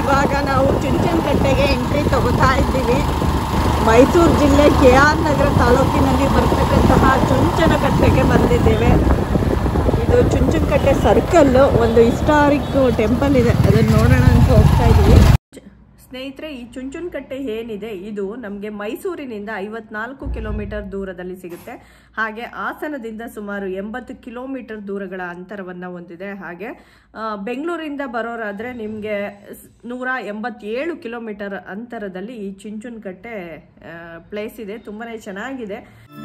ಇವಾಗ ನಾವು ಚುಂಚನಕಟ್ಟೆಗೆ ಎಂಟ್ರಿ ತಗೋತಾ ಇದ್ದೀವಿ ಮೈಸೂರು ಜಿಲ್ಲೆ ಕೆ ಆರ್ ನಗರ ತಾಲೂಕಿನಲ್ಲಿ ಬರ್ತಕ್ಕಂತಹ ಚುಂಚನಕಟ್ಟೆಗೆ ಬಂದಿದ್ದೇವೆ ಇದು ಚುಂಚನಕಟ್ಟೆ ಸರ್ಕಲ್ಲು ಒಂದು ಹಿಸ್ಟಾರಿಕ್ ಟೆಂಪಲ್ ಇದೆ ಅದನ್ನು ನೋಡೋಣ ಅಂತ ಹೋಗ್ತಾ ಇದ್ದೀವಿ ಸ್ನೇಹಿತರೆ ಈ ಚುಂಚುನಕಟ್ಟೆ ಏನಿದೆ ಇದು ನಮಗೆ ಮೈಸೂರಿನಿಂದ ಐವತ್ನಾಲ್ಕು ಕಿಲೋಮೀಟರ್ ದೂರದಲ್ಲಿ ಸಿಗುತ್ತೆ ಹಾಗೆ ಹಾಸನದಿಂದ ಸುಮಾರು ಎಂಬತ್ತು ಕಿಲೋಮೀಟರ್ ದೂರಗಳ ಅಂತರವನ್ನು ಹೊಂದಿದೆ ಹಾಗೆ ಆ, ಬೆಂಗಳೂರಿಂದ ಬರೋರಾದರೆ ನಿಮಗೆ ನೂರ ಎಂಬತ್ತೇಳು ಕಿಲೋಮೀಟರ್ ಅಂತರದಲ್ಲಿ ಈ ಚುಂಚುನಕಟ್ಟೆ ಪ್ಲೇಸ್ ಇದೆ ತುಂಬಾ ಚೆನ್ನಾಗಿದೆ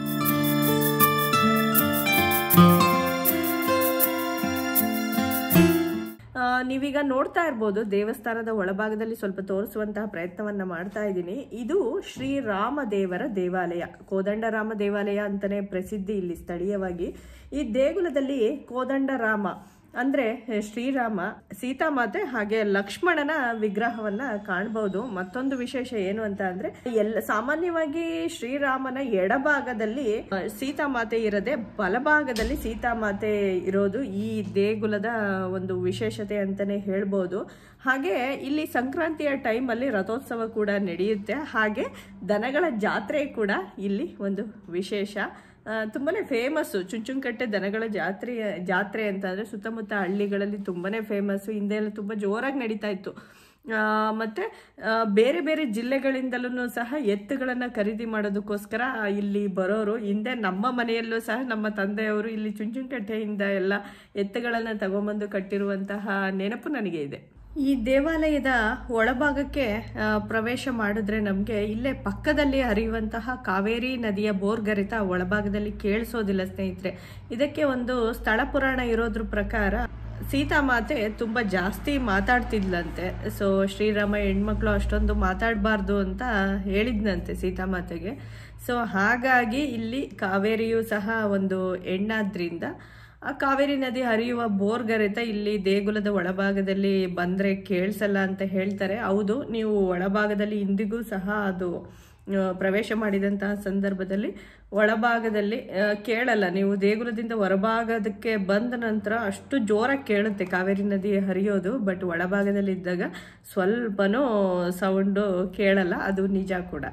ಆ, ನೀವೀಗ ನೋಡ್ತಾ ಇರ್ಬೋದು ದೇವಸ್ಥಾನದ ಒಳಭಾಗದಲ್ಲಿ ಸ್ವಲ್ಪ ತೋರಿಸುವಂತಹ ಪ್ರಯತ್ನವನ್ನ ಮಾಡ್ತಾ ಇದ್ದೀನಿ ಇದು ಶ್ರೀರಾಮ ದೇವರ ದೇವಾಲಯ ಕೋದಂಡರಾಮ ದೇವಾಲಯ ಅಂತಾನೆ ಪ್ರಸಿದ್ಧಿ ಇಲ್ಲಿ ಸ್ಥಳೀಯವಾಗಿ ಈ ದೇಗುಲದಲ್ಲಿ ಕೋದಂಡರಾಮ ಅಂದ್ರೆ ಶ್ರೀರಾಮ ಸೀತಾಮಾತೆ ಹಾಗೆ ಲಕ್ಷ್ಮಣನ ವಿಗ್ರಹವನ್ನ ಕಾಣಬಹುದು ಮತ್ತೊಂದು ವಿಶೇಷ ಏನು ಅಂತ ಅಂದ್ರೆ ಎಲ್ಲ ಸಾಮಾನ್ಯವಾಗಿ ಶ್ರೀರಾಮನ ಎಡಭಾಗದಲ್ಲಿ ಆ, ಸೀತಾಮಾತೆ ಇರದೆ ಬಲಭಾಗದಲ್ಲಿ ಸೀತಾಮಾತೆ ಇರೋದು ಈ ದೇಗುಲದ ಒಂದು ವಿಶೇಷತೆ ಅಂತಾನೆ ಹೇಳ್ಬೋದು ಹಾಗೆ ಇಲ್ಲಿ ಸಂಕ್ರಾಂತಿಯ ಟೈಮಲ್ಲಿ ರಥೋತ್ಸವ ಕೂಡ ನಡೆಯುತ್ತೆ ಹಾಗೆ ದನಗಳ ಜಾತ್ರೆ ಕೂಡ ಇಲ್ಲಿ ಒಂದು ವಿಶೇಷ ಆ, ತುಂಬಾನೇ ಫೇಮಸ್ಸು ಚುಂಚುಂಕಟ್ಟೆ ದನಗಳ ಜಾತ್ರೆ ಜಾತ್ರೆ ಅಂತ ಅಂದ್ರೆ ಸುತ್ತಮುತ್ತ ಹಳ್ಳಿಗಳಲ್ಲಿ ತುಂಬಾನೇ ಫೇಮಸ್ಸು ಹಿಂದೆ ಎಲ್ಲ ತುಂಬಾ ಜೋರಾಗಿ ನಡೀತಾ ಇತ್ತು ಆ, ಮತ್ತೆ ಆ, ಬೇರೆ ಬೇರೆ ಜಿಲ್ಲೆಗಳಿಂದಲೂ ಸಹ ಎತ್ತುಗಳನ್ನ ಖರೀದಿ ಮಾಡೋದಕ್ಕೋಸ್ಕರ ಇಲ್ಲಿ ಬರೋರು ಹಿಂದೆ ನಮ್ಮ ಮನೆಯಲ್ಲೂ ಸಹ ನಮ್ಮ ತಂದೆಯವರು ಇಲ್ಲಿ ಚುಂಚುಂಕಟ್ಟೆಯಿಂದ ಎಲ್ಲ ಎತ್ತುಗಳನ್ನ ತಗೊಂಬಂದು ಕಟ್ಟಿರುವಂತಹ ನೆನಪು ನನಗೆ ಇದೆ ಈ ದೇವಾಲಯದ ಒಳಭಾಗಕ್ಕೆ ಆ, ಪ್ರವೇಶ ಮಾಡಿದ್ರೆ ನಮಗೆ ಇಲ್ಲೇ ಪಕ್ಕದಲ್ಲಿ ಹರಿಯುವಂತಹ ಕಾವೇರಿ ನದಿಯ ಬೋರ್ಗರಿತ ಒಳಭಾಗದಲ್ಲಿ ಕೇಳಿಸೋದಿಲ್ಲ ಸ್ನೇಹಿತರೆ ಇದಕ್ಕೆ ಒಂದು ಸ್ಥಳ ಪುರಾಣ ಇರೋದ್ರ ಪ್ರಕಾರ ಸೀತಾಮಾತೆ ತುಂಬ ಜಾಸ್ತಿ ಮಾತಾಡ್ತಿದ್ಲಂತೆ ಸೊ ಶ್ರೀರಾಮ ಹೆಣ್ಮಕ್ಳು ಅಷ್ಟೊಂದು ಮಾತಾಡಬಾರ್ದು ಅಂತ ಹೇಳಿದ್ನಂತೆ ಸೀತಾಮಾತೆಗೆ ಸೊ ಹಾಗಾಗಿ ಇಲ್ಲಿ ಕಾವೇರಿಯು ಸಹ ಒಂದು ಹೆಣ್ಣಾದ್ರಿಂದ ಆ ಕಾವೇರಿ ನದಿ ಹರಿಯುವ ಬೋರ್ಗರೆತ ಇಲ್ಲಿ ದೇಗುಲದ ಒಳಭಾಗದಲ್ಲಿ ಬಂದರೆ ಕೇಳಿಸಲ್ಲ ಅಂತ ಹೇಳ್ತಾರೆ ಹೌದು ನೀವು ಒಳಭಾಗದಲ್ಲಿ ಇಂದಿಗೂ ಸಹ ಅದು ಆ, ಪ್ರವೇಶ ಮಾಡಿದಂತಹ ಸಂದರ್ಭದಲ್ಲಿ ಒಳಭಾಗದಲ್ಲಿ ಆ, ಕೇಳಲ್ಲ ನೀವು ದೇಗುಲದಿಂದ ಹೊರಭಾಗದಕ್ಕೆ ಬಂದ ನಂತರ ಅಷ್ಟು ಜೋರಾಗಿ ಕೇಳುತ್ತೆ ಕಾವೇರಿ ನದಿ ಹರಿಯೋದು ಬಟ್ ಒಳಭಾಗದಲ್ಲಿ ಇದ್ದಾಗ ಸ್ವಲ್ಪನೂ ಸೌಂಡು ಕೇಳಲ್ಲ ಅದು ನಿಜ ಕೂಡ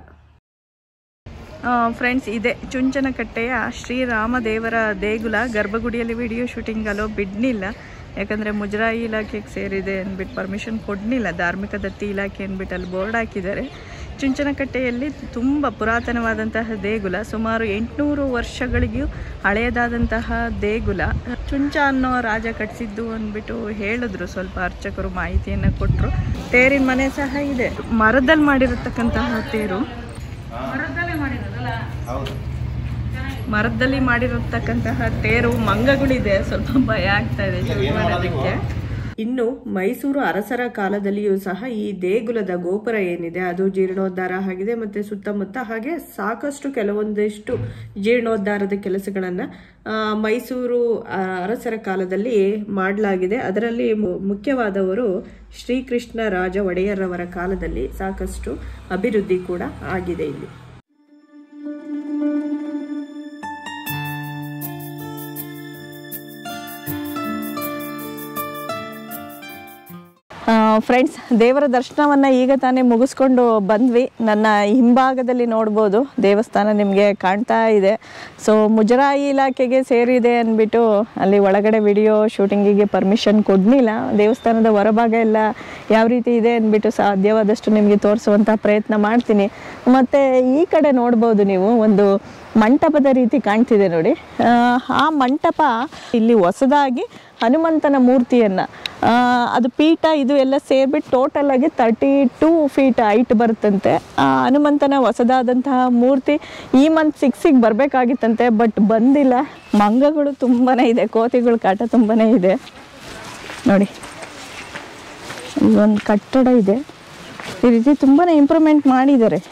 ಫ್ರೆಂಡ್ಸ್ ಇದೆ ಚುಂಚನಕಟ್ಟೆಯ ಶ್ರೀರಾಮ ದೇವರ ದೇಗುಲ ಗರ್ಭಗುಡಿಯಲ್ಲಿ ವಿಡಿಯೋ ಶೂಟಿಂಗ್ ಅಲೋ ಬಿಡ್ನಿಲ್ಲ ಯಾಕಂದರೆ ಮುಜರಾಯಿ ಇಲಾಖೆಗೆ ಸೇರಿದೆ ಅಂದ್ಬಿಟ್ಟು ಪರ್ಮಿಷನ್ ಕೊಡ್ನಿಲ್ಲ ಧಾರ್ಮಿಕ ದತ್ತಿ ಇಲಾಖೆ ಅಂದ್ಬಿಟ್ಟು ಅಲ್ಲಿ ಬೋರ್ಡ್ ಹಾಕಿದ್ದಾರೆ ಚುಂಚನಕಟ್ಟೆಯಲ್ಲಿ ತುಂಬ ಪುರಾತನವಾದಂತಹ ದೇಗುಲ ಸುಮಾರು ಎಂಟುನೂರು ವರ್ಷಗಳಿಗೂ ಹಳೆಯದಾದಂತಹ ದೇಗುಲ ಚುಂಚ ಅನ್ನೋ ರಾಜ ಕಟ್ಟಿಸಿದ್ದು ಅಂದ್ಬಿಟ್ಟು ಹೇಳಿದ್ರು ಸ್ವಲ್ಪ ಅರ್ಚಕರು ಮಾಹಿತಿಯನ್ನು ಕೊಟ್ಟರು ತೇರಿನ ಮನೆ ಸಹ ಇದೆ ಮರದಲ್ಲಿ ಮಾಡಿರತಕ್ಕಂತಹ ತೇರು ಮರದಲ್ಲಿ ಮಾಡಿರತಕ್ಕಂತಹ ತೇರು ಮಂಗಗಳಿದೆ ಸ್ವಲ್ಪ ಭಯ ಆಗ್ತಾ ಇದೆ shoot ಮಾಡೋದಕ್ಕೆ ಇನ್ನು ಮೈಸೂರು ಅರಸರ ಕಾಲದಲ್ಲಿಯೂ ಸಹ ಈ ದೇಗುಲದ ಗೋಪುರ ಏನಿದೆ ಅದು ಜೀರ್ಣೋದ್ಧಾರ ಆಗಿದೆ ಮತ್ತೆ ಸುತ್ತಮುತ್ತ ಹಾಗೆ ಸಾಕಷ್ಟು ಕೆಲವೊಂದಿಷ್ಟು ಜೀರ್ಣೋದ್ಧಾರದ ಕೆಲಸಗಳನ್ನ ಆ, ಮೈಸೂರು ಆ, ಅರಸರ ಕಾಲದಲ್ಲಿ ಮಾಡಲಾಗಿದೆ ಅದರಲ್ಲಿ ಮು- ಮುಖ್ಯವಾದವರು ಶ್ರೀಕೃಷ್ಣ ರಾಜ ಒಡೆಯರವರ ಕಾಲದಲ್ಲಿ ಸಾಕಷ್ಟು ಅಭಿವೃದ್ಧಿ ಕೂಡ ಆಗಿದೆ ಇಲ್ಲಿ ಫ್ರೆಂಡ್ಸ್ ದೇವರ ದರ್ಶನವನ್ನು ಈಗ ತಾನೇ ಮುಗಿಸ್ಕೊಂಡು ಬಂದ್ವಿ ನನ್ನ ಹಿಂಭಾಗದಲ್ಲಿ ನೋಡ್ಬೋದು ದೇವಸ್ಥಾನ ನಿಮಗೆ ಕಾಣ್ತಾ ಇದೆ ಸೊ ಮುಜರಾಯಿ ಇಲಾಖೆಗೆ ಸೇರಿದೆ ಅಂದ್ಬಿಟ್ಟು ಅಲ್ಲಿ ಒಳಗಡೆ ವಿಡಿಯೋ ಶೂಟಿಂಗಿಗೆ ಪರ್ಮಿಷನ್ ಕೊಡ್ಲಿಲ್ಲ ದೇವಸ್ಥಾನದ ಹೊರಭಾಗ ಎಲ್ಲ ಯಾವ ರೀತಿ ಇದೆ ಅಂದ್ಬಿಟ್ಟು ಸಾಧ್ಯವಾದಷ್ಟು ನಿಮಗೆ ತೋರಿಸುವಂಥ ಪ್ರಯತ್ನ ಮಾಡ್ತೀನಿ ಮತ್ತು ಈ ಕಡೆ ನೋಡ್ಬೋದು ನೀವು ಒಂದು ಮಂಟಪದ ರೀತಿ ಕಾಣ್ತಿದೆ ನೋಡಿ ಆ, ಆ ಮಂಟಪ ಇಲ್ಲಿ ಹೊಸದಾಗಿ ಹನುಮಂತನ ಮೂರ್ತಿಯನ್ನು ಅದು ಪೀಠ ಇದು ಎಲ್ಲ ಸೇರಿಬಿಟ್ಟು ಟೋಟಲ್ ಆಗಿ ತರ್ಟಿ ಟೂ ಫೀಟ್ ಹೈಟ್ ಬರುತ್ತಂತೆ ಆ ಹನುಮಂತನ ಹೊಸದಾದಂತಹ ಮೂರ್ತಿ ಈ ಮಂತ್ ಸಿಕ್ಸಿಗೆ ಬರಬೇಕಾಗಿತ್ತಂತೆ ಬಟ್ ಬಂದಿಲ್ಲ ಮಂಗಗಳು ತುಂಬಾ ಇದೆ ಕೋತಿಗಳ ಕಾಟ ತುಂಬಾ ಇದೆ ನೋಡಿ ಒಂದು ಕಟ್ಟಡ ಇದೆ ಈ ರೀತಿ ತುಂಬಾ ಇಂಪ್ರೂವ್ಮೆಂಟ್ ಮಾಡಿದ್ದಾರೆ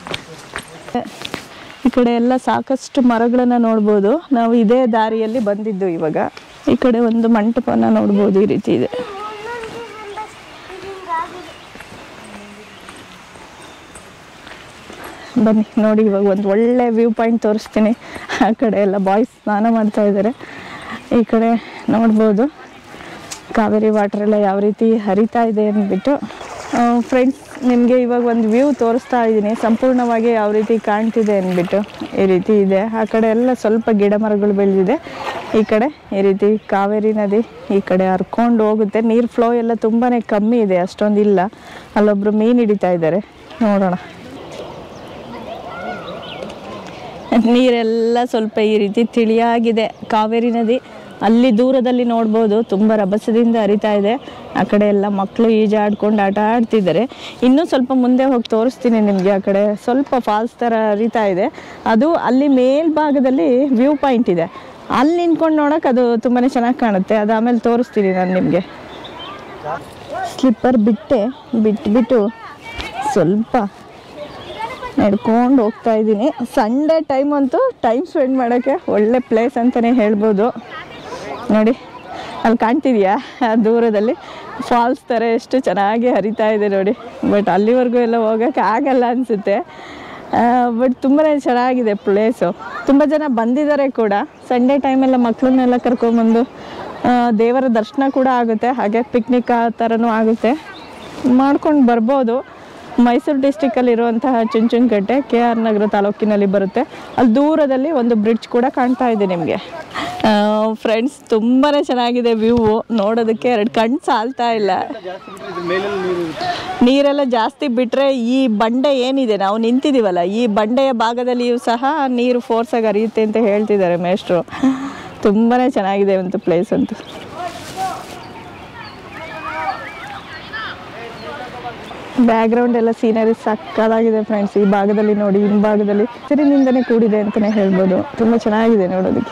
ಈ ಕಡೆ ಎಲ್ಲ ಸಾಕಷ್ಟು ಮರಗಳನ್ನ ನೋಡ್ಬೋದು ನಾವು ಇದೇ ದಾರಿಯಲ್ಲಿ ಬಂದಿದ್ದು ಇವಾಗ ಈ ಕಡೆ ಒಂದು ಮಂಟಪನ ನೋಡ್ಬೋದು ಈ ರೀತಿ ಇದೆ ಬನ್ನಿ ನೋಡಿ ಇವಾಗ ಒಂದು ಒಳ್ಳೆ ವ್ಯೂ ಪಾಯಿಂಟ್ ತೋರಿಸ್ತೀನಿ ಆ ಕಡೆ ಎಲ್ಲ ಬಾಯ್ಸ್ ಸ್ನಾನ ಮಾಡ್ತಾ ಇದ್ದಾರೆ ಈ ಕಡೆ ನೋಡ್ಬೋದು ಕಾವೇರಿ ವಾಟರ್ ಎಲ್ಲ ಯಾವ ರೀತಿ ಹರಿತಾ ಇದೆ ಅಂದ್ಬಿಟ್ಟು ಫ್ರೆಂಡ್ಸ್ ನಿಮಗೆ ಇವಾಗ ಒಂದು ವ್ಯೂ ತೋರಿಸ್ತಾ ಇದ್ದೀನಿ ಸಂಪೂರ್ಣವಾಗಿ ಯಾವ ರೀತಿ ಕಾಣ್ತಿದೆ ಅಂದ್ಬಿಟ್ಟು ಈ ರೀತಿ ಇದೆ ಆ ಕಡೆ ಎಲ್ಲ ಸ್ವಲ್ಪ ಗಿಡ ಮರಗಳು ಬೆಳೆದಿದೆ ಈ ಕಡೆ ಈ ರೀತಿ ಕಾವೇರಿ ನದಿ ಈ ಕಡೆ ಹರ್ಕೊಂಡು ಹೋಗುತ್ತೆ ನೀರು ಫ್ಲೋ ಎಲ್ಲ ತುಂಬಾ ಕಮ್ಮಿ ಇದೆ ಅಷ್ಟೊಂದಿಲ್ಲ ಅಲ್ಲೊಬ್ರು ಮೀನು ಹಿಡಿತಾ ಇದ್ದಾರೆ ನೋಡೋಣ ನೀರೆಲ್ಲ ಸ್ವಲ್ಪ ಈ ರೀತಿ ತಿಳಿಯಾಗಿದೆ ಕಾವೇರಿ ನದಿ ಅಲ್ಲಿ ದೂರದಲ್ಲಿ ನೋಡ್ಬೋದು ತುಂಬ ರಭಸದಿಂದ ಹರಿತಾ ಇದೆ ಆ ಕಡೆ ಎಲ್ಲ ಮಕ್ಕಳು ಈಜಾಡ್ಕೊಂಡು ಆಟ ಆಡ್ತಿದ್ದಾರೆ ಇನ್ನೂ ಸ್ವಲ್ಪ ಮುಂದೆ ಹೋಗಿ ತೋರಿಸ್ತೀನಿ ನಿಮಗೆ ಆ ಕಡೆ ಸ್ವಲ್ಪ ಫಾಲ್ಸ್ ಥರ ಹರಿತಾ ಇದೆ ಅದು ಅಲ್ಲಿ ಮೇಲ್ಭಾಗದಲ್ಲಿ ವ್ಯೂ ಪಾಯಿಂಟ್ ಇದೆ ಅಲ್ಲಿ ನಿಂತ್ಕೊಂಡು ನೋಡೋಕೆ ಅದು ತುಂಬಾ ಚೆನ್ನಾಗಿ ಕಾಣುತ್ತೆ ಅದು ಆಮೇಲೆ ತೋರಿಸ್ತೀನಿ ನಾನು ನಿಮಗೆ ಸ್ಲಿಪ್ಪರ್ ಬಿಟ್ಟೆ ಬಿಟ್ಬಿಟ್ಟು ಸ್ವಲ್ಪ ನಡ್ಕೊಂಡು ಹೋಗ್ತಾ ಇದ್ದೀನಿ ಸಂಡೇ ಟೈಮ್ ಅಂತೂ ಟೈಮ್ ಸ್ಪೆಂಡ್ ಮಾಡೋಕ್ಕೆ ಒಳ್ಳೆ ಪ್ಲೇಸ್ ಅಂತಲೇ ಹೇಳ್ಬೋದು ನೋಡಿ ಅಲ್ಲಿ ಕಾಣ್ತಿದ್ಯಾ ಆ ದೂರದಲ್ಲಿ ಫಾಲ್ಸ್ ಥರ ಎಷ್ಟು ಚೆನ್ನಾಗಿ ಹರಿತಾ ಇದೆ ನೋಡಿ ಬಟ್ ಅಲ್ಲಿವರೆಗೂ ಎಲ್ಲ ಹೋಗೋಕ್ಕೆ ಆಗಲ್ಲ ಅನಿಸುತ್ತೆ ಬಟ್ ತುಂಬಾ ಚೆನ್ನಾಗಿದೆ ಪ್ಲೇಸು ತುಂಬ ಜನ ಬಂದಿದ್ದಾರೆ ಕೂಡ ಸಂಡೇ ಟೈಮೆಲ್ಲ ಮಕ್ಕಳನ್ನೆಲ್ಲ ಕರ್ಕೊಂಬಂದು ಆ, ದೇವರ ದರ್ಶನ ಕೂಡ ಆಗುತ್ತೆ ಹಾಗೆ ಪಿಕ್ನಿಕ್ ಆ ಥರನೂ ಆಗುತ್ತೆ ಮಾಡ್ಕೊಂಡು ಬರ್ಬೋದು ಮೈಸೂರು ಡಿಸ್ಟಿಕಲ್ಲಿ ಇರುವಂತಹ ಚುಂಚುಂಕಟ್ಟೆ ಕೆ ಆರ್ ನಗರ ತಾಲೂಕಿನಲ್ಲಿ ಬರುತ್ತೆ ಅಲ್ಲಿ ದೂರದಲ್ಲಿ ಒಂದು ಬ್ರಿಡ್ಜ್ ಕೂಡ ಕಾಣ್ತಾ ಇದೆ ನಿಮಗೆ ಫ್ರೆಂಡ್ಸ್ ತುಂಬಾ ಚೆನ್ನಾಗಿದೆ ವ್ಯೂ ನೋಡೋದಕ್ಕೆ ಎರಡು ಕಣ್ಣು ಸಾಲ್ತಾ ಇಲ್ಲ ನೀರೆಲ್ಲ ಜಾಸ್ತಿ ಬಿಟ್ಟರೆ ಈ ಬಂಡೆ ಏನಿದೆ ನಾವು ನಿಂತಿದ್ದೀವಲ್ಲ ಈ ಬಂಡೆಯ ಭಾಗದಲ್ಲಿಯೂ ಸಹ ನೀರು ಫೋರ್ಸಾಗಿ ಹರಿಯುತ್ತೆ ಅಂತ ಹೇಳ್ತಿದ್ದಾರೆ ಮೇಷ್ಟ್ರು ತುಂಬಾ ಚೆನ್ನಾಗಿದೆ ಒಂದು ಪ್ಲೇಸ್ ಅಂತೂ ಬ್ಯಾಕ್ಗ್ರೌಂಡ್ ಎಲ್ಲ ಸೀನರಿ ಸಕ್ಕದಾಗಿದೆ ಫ್ರೆಂಡ್ಸ್ ಈ ಭಾಗದಲ್ಲಿ ನೋಡಿ ಹಿಂಭಾಗದಲ್ಲಿ ಹಸಿರಿನಿಂದನೇ ಕೂಡಿದೆ ಅಂತಲೇ ಹೇಳ್ಬೋದು ತುಂಬ ಚೆನ್ನಾಗಿದೆ ನೋಡೋದಕ್ಕೆ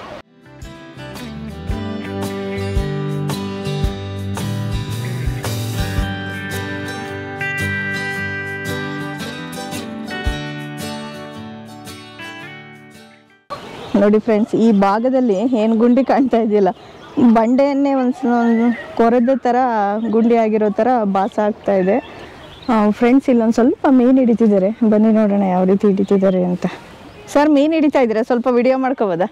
ನೋಡಿ ಫ್ರೆಂಡ್ಸ್ ಈ ಭಾಗದಲ್ಲಿ ಏನು ಗುಂಡಿ ಕಾಣ್ತಾ ಇದೆಯಲ್ಲ ಬಂಡೆಯನ್ನೇ ಒಂದು ಒಂದು ಕೊರೆದ ಥರ ಗುಂಡಿ ಆಗಿರೋ ಥರ ಭಾಸ ಆಗ್ತಾ ಇದೆ ಫ್ರೆಂಡ್ಸ್ ಇಲ್ಲೊಂದು ಸ್ವಲ್ಪ ಮೀನು ಹಿಡಿತಿದ್ದಾರೆ ಬನ್ನಿ ನೋಡೋಣ ಯಾವ ರೀತಿ ಹಿಡಿತಿದ್ದಾರೆ ಅಂತ ಸರ್ ಮೀನು ಹಿಡಿತಾ ಇದ್ದೀರಾ ಸ್ವಲ್ಪ ವಿಡಿಯೋ ಮಾಡ್ಕೋಬೋದಾ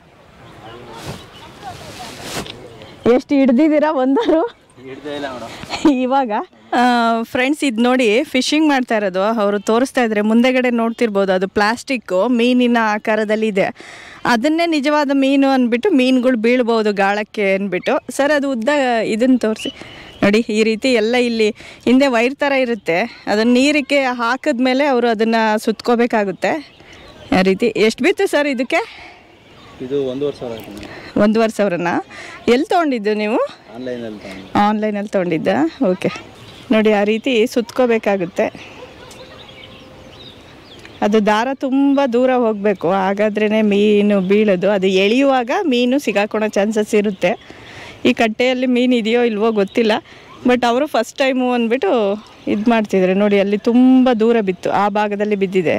ಎಷ್ಟು ಹಿಡ್ದಿದ್ದೀರಾ ಒಂದರು ಇವಾಗ ಫ್ರೆಂಡ್ಸ್ ಇದು ನೋಡಿ ಫಿಶಿಂಗ್ ಮಾಡ್ತಾ ಇರೋದು ಅವರು ತೋರಿಸ್ತಾ ಇದ್ದಾರೆ ಮುಂದೆಗಡೆ ನೋಡ್ತಿರ್ಬೋದು ಅದು ಪ್ಲಾಸ್ಟಿಕ್ಕು ಮೀನಿನ ಆಕಾರದಲ್ಲಿ ಇದೆ ಅದನ್ನೇ ನಿಜವಾದ ಮೀನು ಅಂದ್ಬಿಟ್ಟು ಮೀನುಗಳು ಬೀಳ್ಬೋದು ಗಾಳಕ್ಕೆ ಅಂದ್ಬಿಟ್ಟು ಸರ್ ಅದು ಉದ್ದ ಇದನ್ನು ತೋರಿಸಿ ನೋಡಿ ಈ ರೀತಿ ಎಲ್ಲ ಇಲ್ಲಿ ಹಿಂದೆ ವೈರ್ ಥರ ಇರುತ್ತೆ ಅದನ್ನು ನೀರಿಗೆ ಹಾಕಿದ್ಮೇಲೆ ಅವರು ಅದನ್ನು ಸುತ್ಕೋಬೇಕಾಗುತ್ತೆ ಆ ರೀತಿ ಎಷ್ಟು ಬಿತ್ತು ಸರ್ ಇದಕ್ಕೆ ಇದು ಒಂದೂವರೆ ಸಾವಿರ ಆಯ್ತು ಮೇಡಮ್ ಒಂದೂವರೆ ಸಾವಿರನ ಎಲ್ಲಿ ತೊಗೊಂಡಿದ್ದು ನೀವು ಆನ್ಲೈನಲ್ಲಿ ತಗೊಂಡು ಆನ್ಲೈನಲ್ಲಿ ತೊಗೊಂಡಿದ್ದ ಓಕೆ ನೋಡಿ ಆ ರೀತಿ ಸುತ್ಕೋಬೇಕಾಗುತ್ತೆ ಅದು ದಾರ ತುಂಬ ದೂರ ಹೋಗಬೇಕು ಹಾಗಾದ್ರೇ ಮೀನು ಬೀಳೋದು ಅದು ಎಳೆಯುವಾಗ ಮೀನು ಸಿಗಾಕೊಳ್ಳೋ ಚಾನ್ಸಸ್ ಇರುತ್ತೆ ಈ ಕಟ್ಟೆಯಲ್ಲಿ ಮೀನು ಇದೆಯೋ ಇಲ್ವೋ ಗೊತ್ತಿಲ್ಲ ಬಟ್ ಅವರು ಫಸ್ಟ್ ಟೈಮು ಅಂದ್ಬಿಟ್ಟು ಇದು ಮಾಡ್ತಿದ್ದಾರೆ ನೋಡಿ ಅಲ್ಲಿ ತುಂಬ ದೂರ ಬಿತ್ತು ಆ ಭಾಗದಲ್ಲಿ ಬಿದ್ದಿದೆ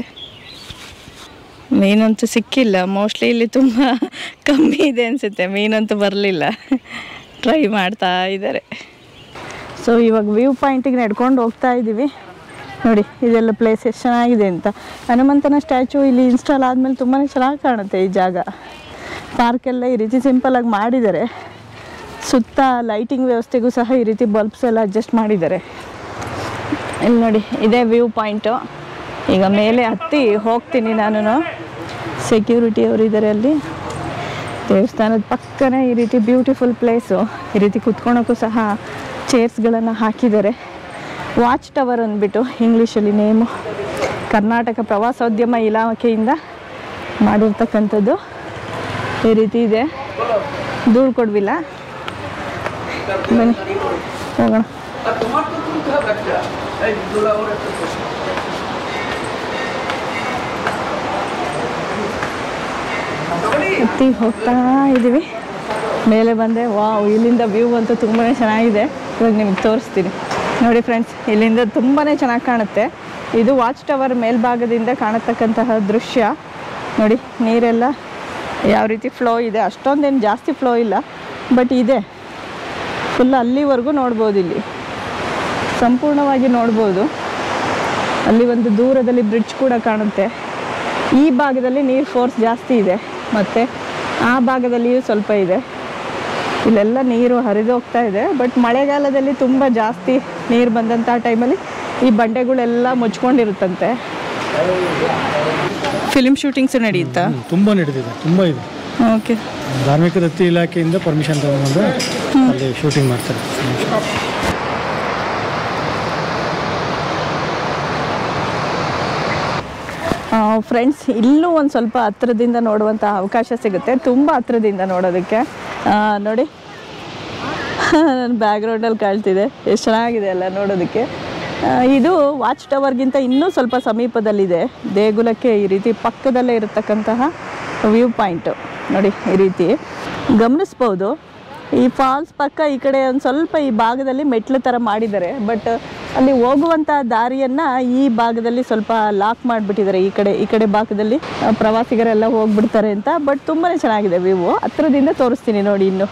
ಮೀನಂತೂ ಸಿಕ್ಕಿಲ್ಲ ಮೋಸ್ಟ್ಲಿ ಇಲ್ಲಿ ತುಂಬ ಕಮ್ಮಿ ಇದೆ ಅನಿಸುತ್ತೆ ಮೀನಂತೂ ಬರಲಿಲ್ಲ ಟ್ರೈ ಮಾಡ್ತಾ ಇದ್ದಾರೆ ಸೊ ಇವಾಗ ವ್ಯೂ ಪಾಯಿಂಟಿಗೆ ನಡ್ಕೊಂಡು ಹೋಗ್ತಾ ಇದ್ದೀವಿ ನೋಡಿ ಇದೆಲ್ಲ ಪ್ಲೇಸ್ ಎಷ್ಟು ಚೆನ್ನಾಗಿದೆ ಅಂತ ಹನುಮಂತನ ಸ್ಟ್ಯಾಚು ಇಲ್ಲಿ ಇನ್ಸ್ಟಾಲ್ ಆದಮೇಲೆ ತುಂಬಾ ಚೆನ್ನಾಗಿ ಕಾಣುತ್ತೆ ಈ ಜಾಗ ಪಾರ್ಕೆಲ್ಲ ಈ ರೀತಿ ಸಿಂಪಲಾಗಿ ಮಾಡಿದ್ದಾರೆ ಸುತ್ತ ಲೈಟಿಂಗ್ ವ್ಯವಸ್ಥೆಗೂ ಸಹ ಈ ರೀತಿ ಬಲ್ಬ್ಸ್ ಎಲ್ಲ ಅಡ್ಜಸ್ಟ್ ಮಾಡಿದ್ದಾರೆ ಇಲ್ಲಿ ನೋಡಿ ಇದೇ ವ್ಯೂ ಪಾಯಿಂಟು ಈಗ ಮೇಲೆ ಹತ್ತಿ ಹೋಗ್ತೀನಿ ನಾನು ಸೆಕ್ಯೂರಿಟಿ ಅವರು ಇದ್ದಾರೆ ಅಲ್ಲಿ ದೇವಸ್ಥಾನದ ಪಕ್ಕನೇ ಈ ರೀತಿ ಬ್ಯೂಟಿಫುಲ್ ಪ್ಲೇಸು ಈ ರೀತಿ ಕುತ್ಕೊಳಕ್ಕೂ ಸಹ ಚೇರ್ಸ್ಗಳನ್ನು ಹಾಕಿದ್ದಾರೆ ವಾಚ್ ಟವರ್ ಅಂದ್ಬಿಟ್ಟು ಇಂಗ್ಲೀಷಲ್ಲಿ ನೇಮು ಕರ್ನಾಟಕ ಪ್ರವಾಸೋದ್ಯಮ ಇಲಾಖೆಯಿಂದ ಮಾಡಿರ್ತಕ್ಕಂಥದ್ದು ಈ ರೀತಿ ಇದೆ ದೂರು ಕೊಡ್ವಿಲ್ಲ ಬನ್ನಿ ಹೋಗೋಣ ಹತ್ತಿ ಹೋಗ್ತಾ ಇದ್ದೀವಿ ಮೇಲೆ ಬಂದೆ ವಾವ್ ಇಲ್ಲಿಂದ ವ್ಯೂ ಅಂತೂ ತುಂಬಾ ಚೆನ್ನಾಗಿದೆ ಇವಾಗ ನಿಮ್ಗೆ ತೋರಿಸ್ತೀನಿ ನೋಡಿ ಫ್ರೆಂಡ್ಸ್ ಇಲ್ಲಿಂದ ತುಂಬಾ ಚೆನ್ನಾಗಿ ಕಾಣುತ್ತೆ ಇದು ವಾಚ್ ಟವರ್ ಮೇಲ್ಭಾಗದಿಂದ ಕಾಣತಕ್ಕಂತಹ ದೃಶ್ಯ ನೋಡಿ ನೀರೆಲ್ಲ ಯಾವ ರೀತಿ ಫ್ಲೋ ಇದೆ ಅಷ್ಟೊಂದೇನು ಜಾಸ್ತಿ ಫ್ಲೋ ಇಲ್ಲ ಬಟ್ ಇದೆ ಫುಲ್ ಅಲ್ಲಿವರೆಗೂ ನೋಡ್ಬೋದು ಇಲ್ಲಿ ಸಂಪೂರ್ಣವಾಗಿ ನೋಡ್ಬೋದು ಅಲ್ಲಿ ಒಂದು ದೂರದಲ್ಲಿ ಬ್ರಿಡ್ಜ್ ಕೂಡ ಕಾಣುತ್ತೆ ಈ ಭಾಗದಲ್ಲಿ ನೀರು ಫೋರ್ಸ್ ಜಾಸ್ತಿ ಇದೆ ಮತ್ತು ಆ ಭಾಗದಲ್ಲಿಯೂ ಸ್ವಲ್ಪ ಇದೆ ಇಲ್ಲೆಲ್ಲ ನೀರು ಹರಿದು ಹೋಗ್ತಾ ಇದೆ ಬಟ್ ಮಳೆಗಾಲದಲ್ಲಿ ತುಂಬ ಜಾಸ್ತಿ ನೀರು ಬಂದಂಥ ಟೈಮಲ್ಲಿ ಈ ಬಂಡೆಗಳೆಲ್ಲ ಮುಚ್ಕೊಂಡಿರುತ್ತಂತೆ ಫಿಲ್ಮ್ ಶೂಟಿಂಗ್ಸು ನಡೆಯುತ್ತಾ ತುಂಬ ನಡೆದಿದೆ ತುಂಬ ಇದೆ ಓಕೆ ಧಾರ್ಮಿಕ ದತ್ತಿ ಇಲಾಖೆಯಿಂದ ಪರ್ಮಿಷನ್ ತಗೊಂಡು ಅಲ್ಲಿ ಶೂಟಿಂಗ್ ಮಾಡ್ತಾರೆ ಫ್ರೆಂಡ್ಸ್ ಇಲ್ಲೂ ಒಂದು ಸ್ವಲ್ಪ ಹತ್ರದಿಂದ ನೋಡುವಂಥ ಅವಕಾಶ ಸಿಗುತ್ತೆ ತುಂಬ ಹತ್ರದಿಂದ ನೋಡೋದಕ್ಕೆ ಆ, ನೋಡಿ ನನ್ನ ಬ್ಯಾಕ್ಗ್ರೌಂಡಲ್ಲಿ ಕಾಣ್ತಿದೆ ಎಷ್ಟು ಚೆನ್ನಾಗಿದೆ ಅಲ್ಲ ನೋಡೋದಕ್ಕೆ ಆ, ಇದು ವಾಚ್ ಟವರ್ಗಿಂತ ಇನ್ನೂ ಸ್ವಲ್ಪ ಸಮೀಪದಲ್ಲಿದೆ ದೇಗುಲಕ್ಕೆ ಈ ರೀತಿ ಪಕ್ಕದಲ್ಲೇ ಇರತಕ್ಕಂತಹ ವ್ಯೂ ಪಾಯಿಂಟು ನೋಡಿ ಈ ರೀತಿ ಗಮನಿಸ್ಬೋದು ಈ ಫಾಲ್ಸ್ ಪಕ್ಕ ಈ ಕಡೆ ಒಂದು ಸ್ವಲ್ಪ ಈ ಭಾಗದಲ್ಲಿ ಮೆಟ್ಲು ಥರ ಮಾಡಿದ್ದಾರೆ ಬಟ್ ಅಲ್ಲಿ ಹೋಗುವಂಥ ದಾರಿಯನ್ನು ಈ ಭಾಗದಲ್ಲಿ ಸ್ವಲ್ಪ ಲಾಕ್ ಮಾಡಿಬಿಟ್ಟಿದ್ದಾರೆ ಈ ಕಡೆ ಈ ಕಡೆ ಭಾಗದಲ್ಲಿ ಆ, ಪ್ರವಾಸಿಗರೆಲ್ಲ ಹೋಗ್ಬಿಡ್ತಾರೆ ಅಂತ ಬಟ್ ತುಂಬಾ ಚೆನ್ನಾಗಿದೆ ವ್ಯೂ ಹತ್ರದಿಂದ ತೋರಿಸ್ತೀನಿ ನೋಡಿ ಇನ್ನು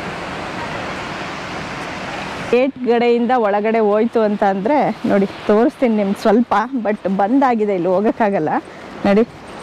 ಗೇಟ್ ಕಡೆಯಿಂದ ಒಳಗಡೆ ಹೋಯ್ತು ಅಂತ ಅಂದರೆ ನೋಡಿ ತೋರಿಸ್ತೀನಿ ನಿಮ್ಗೆ ಸ್ವಲ್ಪ ಬಟ್ ಬಂದಾಗಿದೆ ಇಲ್ಲಿ ಹೋಗೋಕ್ಕಾಗಲ್ಲ ನೋಡಿ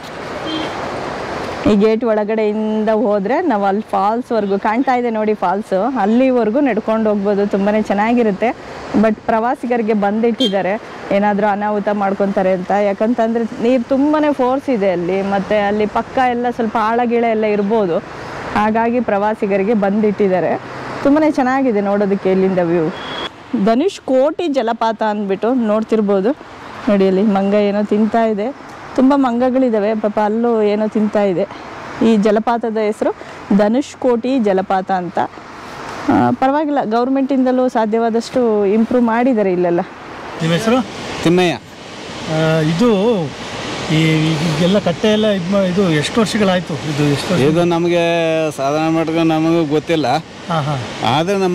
ಈ ಗೇಟ್ ಒಳಗಡೆಯಿಂದ ಹೋದರೆ ನಾವು ಅಲ್ಲಿ ಫಾಲ್ಸ್ವರೆಗೂ ಕಾಣ್ತಾ ಇದೆ ನೋಡಿ ಫಾಲ್ಸು ಅಲ್ಲಿವರೆಗೂ ನಡ್ಕೊಂಡು ಹೋಗ್ಬೋದು ತುಂಬಾ ಚೆನ್ನಾಗಿರುತ್ತೆ ಬಟ್ ಪ್ರವಾಸಿಗರಿಗೆ ಬಂದಿಟ್ಟಿದ್ದಾರೆ ಏನಾದರೂ ಅನಾಹುತ ಮಾಡ್ಕೊತಾರೆ ಅಂತ ಯಾಕಂತಂದರೆ ನೀರು ತುಂಬಾ ಫೋರ್ಸ್ ಇದೆ ಅಲ್ಲಿ ಮತ್ತು ಅಲ್ಲಿ ಪಕ್ಕ ಎಲ್ಲ ಸ್ವಲ್ಪ ಆಳಗಿಳ ಎಲ್ಲ ಇರ್ಬೋದು ಹಾಗಾಗಿ ಪ್ರವಾಸಿಗರಿಗೆ ಬಂದಿಟ್ಟಿದ್ದಾರೆ ತುಂಬಾ ಚೆನ್ನಾಗಿದೆ ನೋಡೋದಕ್ಕೆ ಇಲ್ಲಿಂದ ವ್ಯೂ ಧನುಷ್ ಕೋಟಿ ಜಲಪಾತ ಅಂದ್ಬಿಟ್ಟು ನೋಡ್ತಿರ್ಬೋದು ನೋಡಿ ಅಲ್ಲಿ ಮಂಗ ಏನೋ ತಿಂತಾ ಇದೆ ತುಂಬ ಮಂಗಗಳಿದ್ದಾವೆ ಪಾಪ ಅಲ್ಲೂ ಏನೋ ತಿಂತಾ ಇದೆ ಈ ಜಲಪಾತದ ಹೆಸರು ಧನುಷ್ ಕೋಟಿ ಜಲಪಾತ ಅಂತ ಆ, ಪರವಾಗಿಲ್ಲ ಗೌರ್ಮೆಂಟಿಂದಲೂ ಸಾಧ್ಯವಾದಷ್ಟು ಇಂಪ್ರೂವ್ ಮಾಡಿದ್ದಾರೆ ಇಲ್ಲೆಲ್ಲ ನಿಮ್ಮ ಹೆಸರು ತಿಮ್ಮಯ್ಯ ಆ, ಇದು ಈ ಈಗೆಲ್ಲ ಕಟ್ಟೆ ಎಲ್ಲ ಇದು ಮಾ- ಇದು ಎಷ್ಟು ವರ್ಷಗಳಾಯಿತು ಇದು ಎಷ್ಟು ವರ್ಷ ಇದು ನಮಗೆ ಸಾಧಾರಣ ಮಟ್ಟಿಗೆ ನಮಗೂ ಗೊತ್ತಿಲ್ಲ ಹಾಂ ಹಾಂ ಆದರೆ ನಮ್ಮ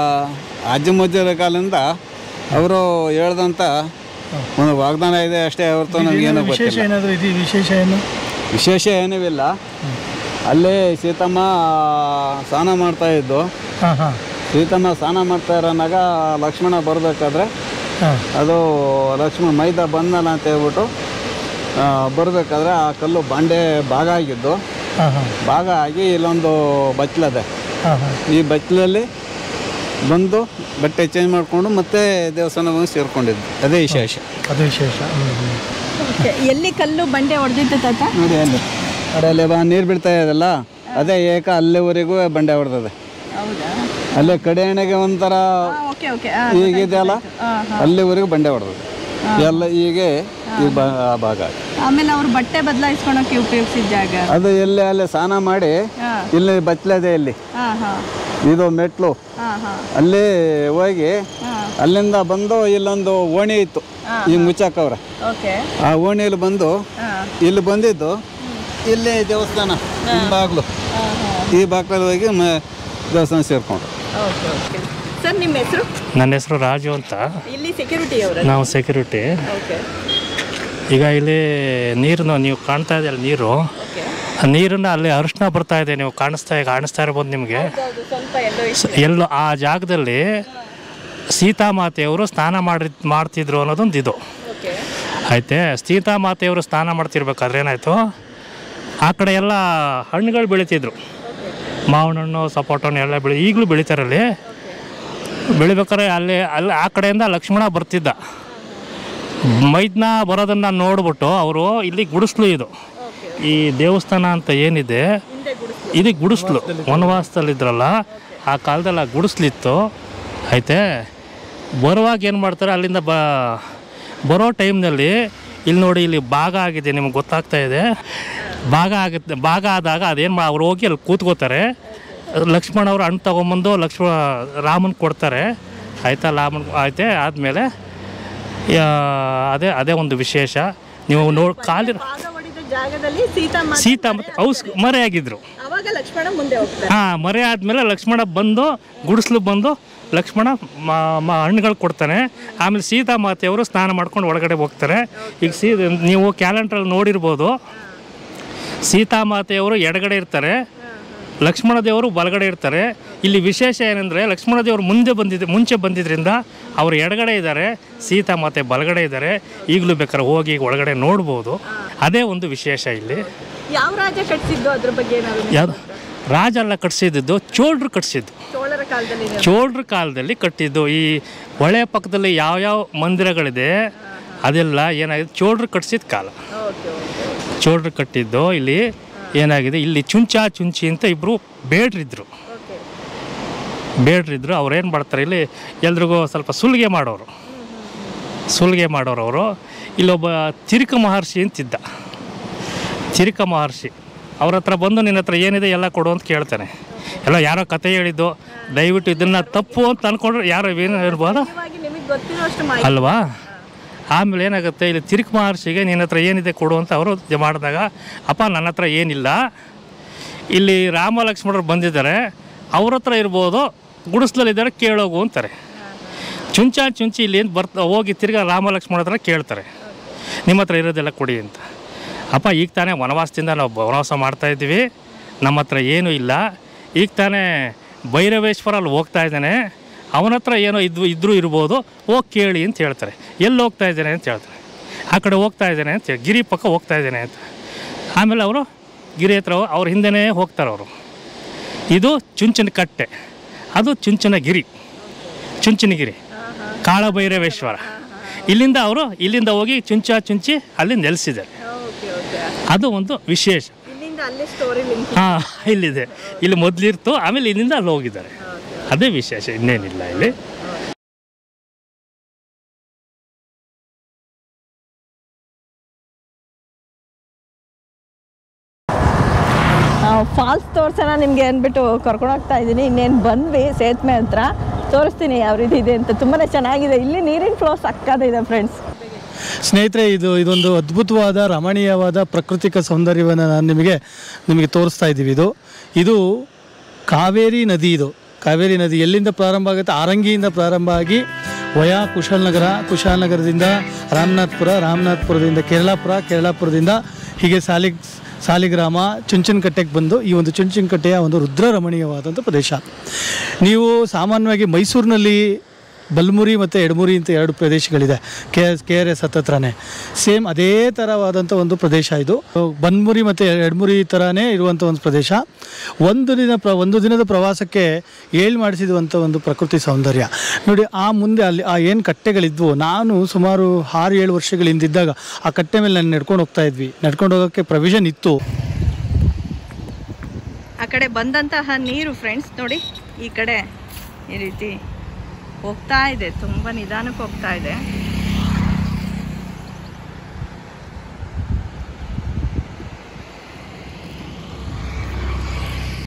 ಅಜ್ಜ ಮುಜ್ಜರ ಕಾಲದಿಂದ ಅವರು ಹೇಳ್ದಂಥ ಒಂದು ವಾಗ್ದಾನ ಇದೆ ಅಷ್ಟೇ ಹೊರತು ನಮಗೇನು ವಿಶೇಷ ಗೊತ್ತಿಲ್ಲ ಏನಾದರೂ ಇದು ವಿಶೇಷ ಏನು ವಿಶೇಷ ಏನೂ ಇಲ್ಲ ಅಲ್ಲೇ ಸೀತಮ್ಮ ಸ್ನಾನ ಮಾಡ್ತಾ ಇದ್ದು ಹಾಂ ಹಾಂ ಸೀತಮ್ಮ ಸ್ನಾನ ಮಾಡ್ತಾ ಇರೋನಾಗ ಲಕ್ಷ್ಮಣ ಬರಬೇಕಾದ್ರೆ ಹಾಂ ಅದು ಲಕ್ಷ್ಮಣ ಮೈದ ಬಂದಲ್ಲ ಅಂತ ಹೇಳ್ಬಿಟ್ಟು ಬರಬೇಕಾದ್ರೆ ಆ ಕಲ್ಲು ಬಂಡೆ ಭಾಗ ಆಗಿದ್ದು ಹಾಂ ಹಾಂ ಭಾಗ ಆಗಿ ಇಲ್ಲೊಂದು ಬಚ್ಚಲದೆ ಹಾಂ ಹಾಂ ಈ ಬಚ್ಚಲಲ್ಲಿ ಬಂದು ಬಟ್ಟೆ ಚೇಂಜ್ ಮಾಡಿಕೊಂಡು ಮತ್ತೆ ದೇವಸ್ಥಾನ ಬಂದು ಸೇರ್ಕೊಂಡಿದ್ದು ಅದೇ ವಿಶೇಷ ಅದು ವಿಶೇಷ ಹ್ಞೂ ಹ್ಞೂ ಎಲ್ಲಿ ಕಲ್ಲು ಬಂಡೆ ಹೊಡೆದಿತ್ತು ತಾತ ನೋಡಿ ಅಲ್ಲಿ ನೋಡಿ ಅಲ್ಲಿ ಬಾ ನೀರು ಬೀಳ್ತಾ ಇದೆಯಲ್ಲ ಅದೇ ಏಕ ಅಲ್ಲಿವರೆಗೂ ಬಂಡೆ ಹೊಡೆದದೆ ಹೌದಾ ಅಲ್ಲೇ ಕಡೆಯಣೆಗೆ ಒಂಥರ ಓಕೆ ಓಕೆ ಈಗಿದೆಯಲ್ಲ ಅಲ್ಲಿವರೆಗೂ ಬಂಡೆ ಹೊಡೆದದೆ ಎಲ್ಲ ಹೀಗೆ ಈ ಬಾ ಆ ಭಾಗ ಆಗಿದೆ. ಆಮೇಲೆ ಅವ್ರು ಬಟ್ಟೆ ಬದಲಾಯಿಸ್ಕೊಳಕ್ಕೆ ಉಪಯೋಗಿಸಿದ ಜಾಗ ಅದು ಎಲ್ಲಿ ಅಲ್ಲಿ ಸ್ನಾನ ಮಾಡಿ ಹಾಂ ಇಲ್ಲಿ ಬಚ್ಚಲದೆ ಇಲ್ಲಿ ಹಾಂ ಹಾಂ ಇದು ಮೆಟ್ಲು ಹಾಂ ಹಾಂ ಅಲ್ಲಿ ಹೋಗಿ ಹಾಂ ಅಲ್ಲಿಂದ ಬಂದು ಇಲ್ಲೊಂದು ಓಣಿ ಇತ್ತು ಈ ಮುಚ್ಚಾಕವ್ರೆ ಓಕೆ ಆ ಓಣಿಯಲ್ಲಿ ಬಂದು ಹಾಂ ಇಲ್ಲಿ ಬಂದಿದ್ದು ಇಲ್ಲಿ ದೇವಸ್ಥಾನ ಬಾಗ್ಲು ಈ ಬಾಗ್ಲಲ್ಲಿ ಹೋಗಿ ಮ ದೇವಸ್ಥಾನ ಸೇರ್ಕೊಂಡು ಓಕೆ ಓಕೆ ಸರ್ ನಿಮ್ಮ ಹೆಸರು ನನ್ನ ಹೆಸರು ರಾಜು ಅಂತ ಇಲ್ಲಿ ಸೆಕ್ಯೂರಿಟಿ ಅವರ ನಾವು ಸೆಕ್ಯೂರಿಟಿ ಓಕೆ ಈಗ ಇಲ್ಲಿ ನೀರನ್ನು ನೀವು ಕಾಣ್ತಾ ಇದೆಯಲ್ಲ ನೀರು ಓಕೆ ಆ ನೀರನ್ನು ಅಲ್ಲಿ ಅರಿಶಿನ ಬರ್ತಾ ಇದೆ ನೀವು ಕಾಣಿಸ್ತಾ ಕಾಣಿಸ್ತಾ ಇರ್ಬೋದು ನಿಮಗೆ ಹೌದು ಸ್ವಲ್ಪ ಎಲ್ಲೋ ಸ- ಎಲ್ಲೋ ಆ ಜಾಗದಲ್ಲಿ ಸೀತಾಮಾತೆಯವರು ಸ್ನಾನ ಮಾಡಿ ಮಾಡ್ತಿದ್ರು ಅನ್ನೋದೊಂದು ಇದು ಓಕೆ ಆಯ್ತೆ ಸೀತಾಮಾತೆಯವರು ಸ್ನಾನ ಮಾಡ್ತಿರ್ಬೇಕಾದ್ರೆ ಏನಾಯಿತು ಆ ಕಡೆ ಎಲ್ಲ ಹಣ್ಣುಗಳು ಬೆಳಿತಿದ್ರು ಮಾವಿನ ಹಣ್ಣು ಸಪೋಟ ಹಣ್ಣು ಎಲ್ಲ ಬೆಳಿ ಈಗಲೂ ಬೆಳಿತಾರಲ್ಲಿ ಬೆಳಿಬೇಕಾದ್ರೆ ಅಲ್ಲಿ ಅಲ್ಲಿ ಆ ಕಡೆಯಿಂದ ಲಕ್ಷ್ಮಣ ಬರ್ತಿದ್ದ ಮೈದ್ನ ಬರೋದನ್ನು ನೋಡ್ಬಿಟ್ಟು ಅವರು ಇಲ್ಲಿ ಗುಡಿಸ್ಲು ಇದು ಈ ದೇವಸ್ಥಾನ ಅಂತ ಏನಿದೆ ಇದು ಗುಡಿಸ್ಲು ವನವಾಸದಲ್ಲಿದ್ರಲ್ಲ ಆ ಕಾಲದಲ್ಲಿ ಆ ಗುಡಿಸ್ಲಿತ್ತು ಐತೆ ಬರುವಾಗ ಏನು ಮಾಡ್ತಾರೆ ಅಲ್ಲಿಂದ ಬ ಬರೋ ಟೈಮ್ನಲ್ಲಿ ಇಲ್ಲಿ ನೋಡಿ ಇಲ್ಲಿ ಭಾಗ ಆಗಿದೆ ನಿಮ್ಗೆ ಗೊತ್ತಾಗ್ತಾ ಇದೆ ಭಾಗ ಆಗುತ್ತೆ ಭಾಗ ಆದಾಗ ಅದೇನು ಮಾ ಅವ್ರು ಹೋಗಿ ಅಲ್ಲಿ ಕೂತ್ಕೋತಾರೆ ಲಕ್ಷ್ಮಣ ಅವರು ಹಣ್ಣು ತೊಗೊಂಬಂದು ಲಕ್ಷ್ಮಣ ರಾಮನ್ ಕೊಡ್ತಾರೆ ಆಯಿತಾ ರಾಮನ್ ಆಯ್ತೆ ಆದಮೇಲೆ ಅದೇ ಅದೇ ಒಂದು ವಿಶೇಷ ನೀವು ನೋಡಿ ಕಾಲಿ ಭಾಗ ಹೊಡಿದ ಜಾಗದಲ್ಲಿ ಸೀತಾ ಮಾತೆ ಸೀತಾ ಮತ್ತು ಔಸ್ ಮರೆಯಾಗಿದ್ರು ಅವಾಗ ಲಕ್ಷ್ಮಣ ಮುಂದೆ ಹೋಗ್ತಾರೆ ಹಾಂ ಮರೆ ಆದಮೇಲೆ ಲಕ್ಷ್ಮಣ ಬಂದು ಗುಡಿಸ್ಲು ಬಂದು ಲಕ್ಷ್ಮಣ ಮ- ಮ- ಹಣ್ಣುಗಳು ಕೊಡ್ತಾನೆ ಆಮೇಲೆ ಸೀತಾ ಮಾತೆಯವರು ಸ್ನಾನ ಮಾಡ್ಕೊಂಡು ಒಳಗಡೆ ಹೋಗ್ತಾರೆ ಈಗ ಸೀ ನೀವು ಕ್ಯಾಲೆಂಡ್ರಲ್ಲಿ ನೋಡಿರ್ಬೋದು ಸೀತಾ ಮಾತೆಯವರು ಎಡಗಡೆ ಇರ್ತಾರೆ ಲಕ್ಷ್ಮಣ ದೇವರು ಬಲಗಡೆ ಇರ್ತಾರೆ ಇಲ್ಲಿ ವಿಶೇಷ ಏನಂದರೆ ಲಕ್ಷ್ಮಣ ದೇವರು ಮುಂದೆ ಬಂದಿದ್ದ ಮುಂಚೆ ಬಂದಿದ್ದರಿಂದ ಅವರು ಎಡಗಡೆ ಇದ್ದಾರೆ ಸೀತಾ ಮಾತೆ ಬಲಗಡೆ ಇದ್ದಾರೆ ಈಗಲೂ ಬೇಕಾದ್ರೆ ಹೋಗಿ ಒಳಗಡೆ ನೋಡ್ಬೋದು ಅದೇ ಒಂದು ವಿಶೇಷ ಇಲ್ಲಿ ಯಾವ ರಾಜ ಕಟ್ಸಿದ್ದು ಅದ್ರ ಬಗ್ಗೆ ಏನಾದ್ರು ಯಾವುದು ರಾಜ ಎಲ್ಲ ಕಟ್ಸಿದ್ದು ಚೋಳರು ಕಟ್ಸಿದ್ದು ಚೋಳರ ಕಾಲದಲ್ಲಿ ಚೋಳರ ಕಾಲದಲ್ಲಿ ಕಟ್ಟಿದ್ದು ಈ ಹೊಳೆ ಪಕ್ಕದಲ್ಲಿ ಯಾವ್ಯಾವ ಮಂದಿರಗಳಿದೆ ಅದೆಲ್ಲ ಏನಾಗಿದೆ ಚೋಳ್ರು ಕಟ್ಸಿದ ಕಾಲ ಚೋಳ್ರು ಕಟ್ಟಿದ್ದು ಇಲ್ಲಿ ಏನಾಗಿದೆ ಇಲ್ಲಿ ಚುಂಚ ಚುಂಚಿ ಅಂತ ಇಬ್ಬರು ಬೇಡ್ರಿದ್ರು ಬೇಡ್ರಿದ್ರು ಅವ್ರೇನು ಮಾಡ್ತಾರೆ ಇಲ್ಲಿ ಎಲ್ರಿಗೂ ಸ್ವಲ್ಪ ಸುಲಿಗೆ ಮಾಡೋರು ಸುಲಿಗೆ ಮಾಡೋರು ಅವರು ಇಲ್ಲೊಬ್ಬ ತಿರುಕ ಮಹರ್ಷಿ ಅಂತಿದ್ದ ತಿರುಕ ಮಹರ್ಷಿ ಅವ್ರ ಹತ್ರ ಬಂದು ನಿನ್ನ ಹತ್ರ ಏನಿದೆ ಎಲ್ಲ ಕೊಡು ಅಂತ ಕೇಳ್ತಾನೆ ಎಲ್ಲ ಯಾರೋ ಕತೆ ಹೇಳಿದ್ದು ದಯವಿಟ್ಟು ಇದನ್ನು ತಪ್ಪು ಅಂತ ಅಂದ್ಕೊಂಡ್ರೆ ಯಾರೋ ಏನು ಹೇಳ್ಬೋದಾ ನಿಮಗೆ ಗೊತ್ತಿರೋಷ್ಟು ಅಲ್ವಾ ಆಮೇಲೆ ಏನಾಗುತ್ತೆ ಇಲ್ಲಿ ತಿರುಕ್ ಮಹರ್ಷಿಗೆ ನಿನ್ನ ಹತ್ರ ಏನಿದೆ ಕೊಡು ಅಂತ ಅವರು ಮಾಡಿದಾಗ ಅಪ್ಪ ನನ್ನ ಹತ್ರ ಏನಿಲ್ಲ ಇಲ್ಲಿ ರಾಮ ಲಕ್ಷ್ಮಣರು ಬಂದಿದ್ದಾರೆ ಅವ್ರ ಹತ್ರ ಇರ್ಬೋದು ಗುಡಿಸ್ಲಲ್ಲಿದ್ದಾರೆ ಕೇಳೋಗು ಅಂತಾರೆ ಚುಂಚ ಚುಂಚಿ ಇಲ್ಲಿ ಏನು ಬರ್ತಾ ಹೋಗಿ ತಿರ್ಗಾ ರಾಮ ಲಕ್ಷ್ಮಣ ಹತ್ರ ಕೇಳ್ತಾರೆ ನಿಮ್ಮ ಹತ್ರ ಇರೋದೆಲ್ಲ ಕೊಡಿ ಅಂತ ಅಪ್ಪ ಈಗ ತಾನೇ ವನವಾಸದಿಂದ ನಾವು ವನವಾಸ ಮಾಡ್ತಾ ಇದ್ದೀವಿ ನಮ್ಮ ಹತ್ರ ಏನೂ ಇಲ್ಲ ಈಗ ತಾನೇ ಭೈರವೇಶ್ವರ ಅಲ್ಲಿ ಹೋಗ್ತಾ ಇದ್ದಾನೆ ಅವನ ಹತ್ರ ಏನೋ ಇದ್ವು ಇದ್ರೂ ಇರ್ಬೋದು ಹೋಗಿ ಕೇಳಿ ಅಂತ ಹೇಳ್ತಾರೆ ಎಲ್ಲಿ ಹೋಗ್ತಾ ಇದ್ದಾನೆ ಅಂತ ಹೇಳ್ತಾರೆ ಆ ಕಡೆ ಹೋಗ್ತಾ ಇದ್ದಾನೆ ಅಂತ ಹೇಳಿ ಗಿರಿ ಪಕ್ಕ ಹೋಗ್ತಾ ಇದ್ದಾನೆ ಅಂತ ಆಮೇಲೆ ಅವರು ಗಿರಿ ಹತ್ರ ಅವ್ರ ಹಿಂದೆನೇ ಹೋಗ್ತಾರೆ ಅವರು ಇದು ಚುಂಚನ ಕಟ್ಟೆ ಅದು ಚುಂಚನ ಗಿರಿ ಚುಂಚನಗಿರಿ ಕಾಳಭೈರವೇಶ್ವರ ಇಲ್ಲಿಂದ ಅವರು ಇಲ್ಲಿಂದ ಹೋಗಿ ಚುಂಚ ಚುಂಚಿ ಅಲ್ಲಿ ನೆಲೆಸಿದ್ದಾರೆ ಅದು ಒಂದು ವಿಶೇಷ ಇಲ್ಲಿಂದ ಅಲ್ಲೇ ಸ್ಟೋರಿ ಲಿಂಕ್ ಹಾಂ ಇಲ್ಲಿದೆ ಇಲ್ಲಿ ಮೊದಲಿರ್ತು ಆಮೇಲೆ ಇಲ್ಲಿಂದ ಅಲ್ಲಿ ಹೋಗಿದ್ದಾರೆ ಅದೇ ವಿಶೇಷ ಇನ್ನೇನಿಲ್ಲ ಇಲ್ಲಿ ಫಾಲ್ಸ್ ತೋರ್ಸೋಣ ನಿಮಗೆ ಅಂದ್ಬಿಟ್ಟು ಕರ್ಕೊಂಡು ಹೋಗ್ತಾ ಇದ್ದೀನಿ ಇನ್ನೇನು ಬಂದ್ವಿ ಸೇತುವೆ ಹತ್ರ ತೋರಿಸ್ತೀನಿ ಯಾವ ರೀತಿ ಇದೆ ಅಂತ ತುಂಬಾ ಚೆನ್ನಾಗಿದೆ ಇಲ್ಲಿ ನೀರಿನ ಫ್ಲೋ ಸಕ್ಕದಿದೆ ಫ್ರೆಂಡ್ಸ್ ಸ್ನೇಹಿತರೆ ಇದು ಇದೊಂದು ಅದ್ಭುತವಾದ ರಮಣೀಯವಾದ ಪ್ರಾಕೃತಿಕ ಸೌಂದರ್ಯವನ್ನು ನಾನು ನಿಮಗೆ ನಿಮಗೆ ತೋರಿಸ್ತಾ ಇದ್ದೀವಿ ಇದು ಇದು ಕಾವೇರಿ ನದಿ ಇದು ಕಾವೇರಿ ನದಿ ಎಲ್ಲಿಂದ ಪ್ರಾರಂಭ ಆಗುತ್ತೆ ಆರಂಗಿಯಿಂದ ಪ್ರಾರಂಭ ಆಗಿ ವಯಾ ಕುಶಾಲನಗರ ಕುಶಾಲನಗರದಿಂದ ರಾಮನಾಥ್ಪುರ ರಾಮನಾಥ್ಪುರದಿಂದ ಕೇರಳಾಪುರ ಕೇರಳಾಪುರದಿಂದ ಹೀಗೆ ಸಾಲಿ ಸಾಲಿಗ್ರಾಮ ಚುಂಚನಕಟ್ಟೆಗೆ ಬಂದು ಈ ಒಂದು ಚುಂಚನಕಟ್ಟೆಯ ಒಂದು ರುದ್ರ ರಮಣೀಯವಾದಂಥ ಪ್ರದೇಶ ನೀವು ಸಾಮಾನ್ಯವಾಗಿ ಮೈಸೂರಿನಲ್ಲಿ ಬಲ್ಮುರಿ ಮತ್ತು ಎಡಮುರಿ ಅಂತ ಎರಡು ಪ್ರದೇಶಗಳಿದೆ K S K R S ಹತ್ತತ್ರನೇ ಸೇಮ್ ಅದೇ ಥರವಾದಂಥ ಒಂದು ಪ್ರದೇಶ ಇದು ಬನ್ಮುರಿ ಮತ್ತು ಎಡಮುರಿ ಥರನೇ ಇರುವಂಥ ಒಂದು ಪ್ರದೇಶ ಒಂದು ದಿನ ಪ್ರ ಒಂದು ದಿನದ ಪ್ರವಾಸಕ್ಕೆ ಏಳು ಮಾಡಿಸಿರುವಂಥ ಒಂದು ಪ್ರಕೃತಿ ಸೌಂದರ್ಯ ನೋಡಿ ಆ ಮುಂದೆ ಅಲ್ಲಿ ಆ ಏನು ಕಟ್ಟೆಗಳಿದ್ವು ನಾನು ಸುಮಾರು ಆರು ಏಳು ವರ್ಷಗಳ ಹಿಂದಿದ್ದಾಗ ಆ ಕಟ್ಟೆ ಮೇಲೆ ನಾನು ನಡ್ಕೊಂಡು ಹೋಗ್ತಾ ಇದ್ವಿ ನಡ್ಕೊಂಡು ಹೋಗೋಕ್ಕೆ ಪ್ರವಿಷನ್ ಇತ್ತು ಆ ಕಡೆ ಬಂದಂತಹ ನೀರು ಫ್ರೆಂಡ್ಸ್ ನೋಡಿ ಈ ಕಡೆ ಈ ರೀತಿ ಹೋಗ್ತಾ ಇದೆ ತುಂಬ ನಿಧಾನಕ್ಕೆ ಹೋಗ್ತಾ ಇದೆ